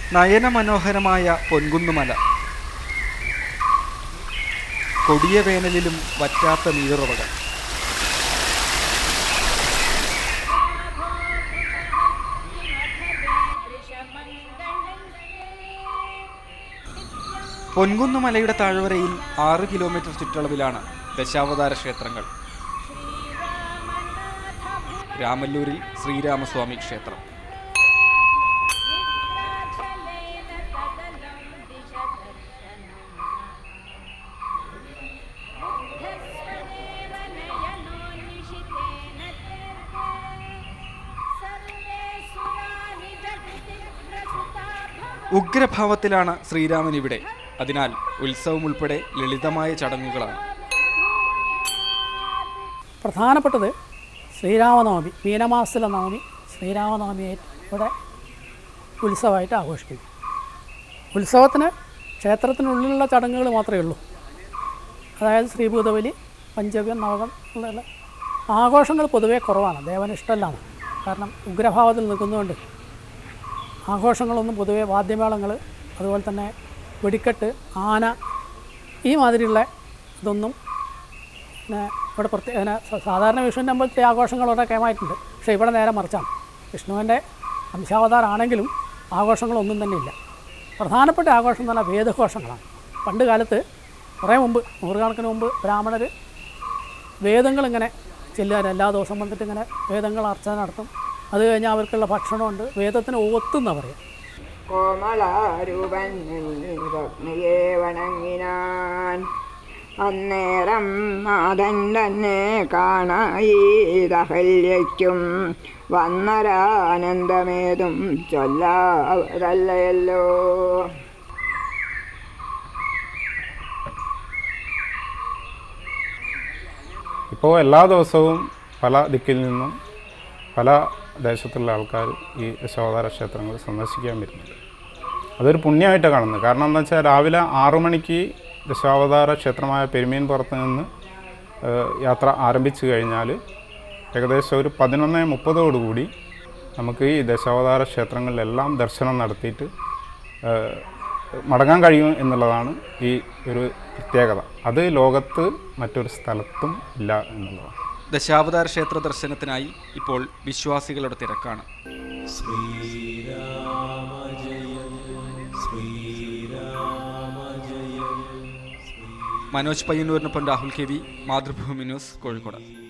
നയനമനോഹരമായ പൊൻകുന്നുമല കൊടിയ വേനലിലും വറ്റാത്ത നീറുറവകൾ പൊൻകുന്നുമലയുടെ താഴ്വരയിൽ ആറ് കിലോമീറ്റർ ചുറ്റളവിലാണ് ദശാവതാര ക്ഷേത്രങ്ങൾ രാമല്ലൂരിൽ ശ്രീരാമസ്വാമി ക്ഷേത്രം ഉഗ്രഭാവത്തിലാണ് ശ്രീരാമൻ ഇവിടെ അതിനാൽ ഉത്സവം ഉൾപ്പെടെ ലളിതമായ ചടങ്ങുകളാണ് പ്രധാനപ്പെട്ടത് ശ്രീരാമനവമി മീനമാസത്തിലെ നവമി ശ്രീരാമനവമിയായിട്ട് ഇവിടെ ഉത്സവമായിട്ട് ആഘോഷിക്കും ഉത്സവത്തിന് ക്ഷേത്രത്തിനുള്ളിലുള്ള ചടങ്ങുകൾ മാത്രമേ ഉള്ളൂ അതായത് ശ്രീഭൂതബലി പഞ്ചവ്യം നവകം എന്നുള്ള ആഘോഷങ്ങൾ പൊതുവേ കുറവാണ് ദേവന് ഇഷ്ടമല്ലാണ് കാരണം ഉഗ്രഭാവത്തിൽ നിൽക്കുന്നതുകൊണ്ട് ആഘോഷങ്ങളൊന്നും പൊതുവേ വാദ്യമേളങ്ങൾ അതുപോലെ തന്നെ വെടിക്കെട്ട് ആന ഈ മാതിരിയുള്ള ഇതൊന്നും പിന്നെ ഇവിടെ പ്രത്യേക പിന്നെ സ- സാധാരണ വിഷുവിൻ്റെ അമ്പലത്തിലെ ആഘോഷങ്ങൾ വളരെ കേമായിട്ടുണ്ട് പക്ഷേ ഇവിടെ നേരെ മറിച്ചാണ് വിഷ്ണുവിൻ്റെ അംശാവതാരമാണെങ്കിലും ആഘോഷങ്ങളൊന്നും തന്നെ ഇല്ല പ്രധാനപ്പെട്ട ആഘോഷം എന്ന് പറഞ്ഞാൽ വേദഘോഷങ്ങളാണ് പണ്ട് കാലത്ത് കുറേ മുമ്പ് നൂറുകണക്കിന് മുമ്പ് ബ്രാഹ്മണർ വേദങ്ങളിങ്ങനെ ചെല്ലുക എല്ലാ ദിവസവും വന്നിട്ട് ഇങ്ങനെ വേദങ്ങൾ അർച്ചന നടത്തും അത് കഴിഞ്ഞാൽ അവർക്കുള്ള ഭക്ഷണമുണ്ട് വേദത്തിന് ഓത്തുന്ന പറയാം കോമളാരൂപൻ പത്നിയെ വണങ്ങിനാൻ അന്നേരം നാഥൻ തന്നെ കാണായി ദഹല്യയ്ക്കും വന്നരാനന്ദമേതും ചൊല്ലാവതല്ലയല്ലോ ഇപ്പോൾ എല്ലാ ദിവസവും പല ദിക്കിൽ നിന്നും പല ദേശത്തുള്ള ആൾക്കാർ ഈ ദശാവതാര ക്ഷേത്രങ്ങൾ സന്ദർശിക്കാൻ വരുന്നുണ്ട് അതൊരു പുണ്യമായിട്ടാണ് കാണുന്നത് കാരണം എന്താ വെച്ചാൽ രാവിലെ ആറു മണിക്ക് ദശാവതാര ക്ഷേത്രമായ പെരുമീൻ പുറത്ത് നിന്ന് ഏഹ്, യാത്ര ആരംഭിച്ചു കഴിഞ്ഞാൽ ഏകദേശം ഒരു പതിനൊന്ന് മുപ്പതോടുകൂടി നമുക്ക് ഈ ദശാവതാര ക്ഷേത്രങ്ങളിലെല്ലാം ദർശനം നടത്തിയിട്ട് ഏഹ്, മടങ്ങാൻ കഴിയും എന്നുള്ളതാണ് ഈ ഒരു പ്രത്യേകത അത് ലോകത്ത് മറ്റൊരു സ്ഥലത്തും ഇല്ല എന്നുള്ളതാണ് ദശാവതാര ക്ഷേത്ര ദർശനത്തിനായി ഇപ്പോൾ വിശ്വാസികളുടെ തിരക്കാണ് മനോജ് പയ്യന്നൂരിനൊപ്പം Rahul K V Mathrubhumi news Kozhikode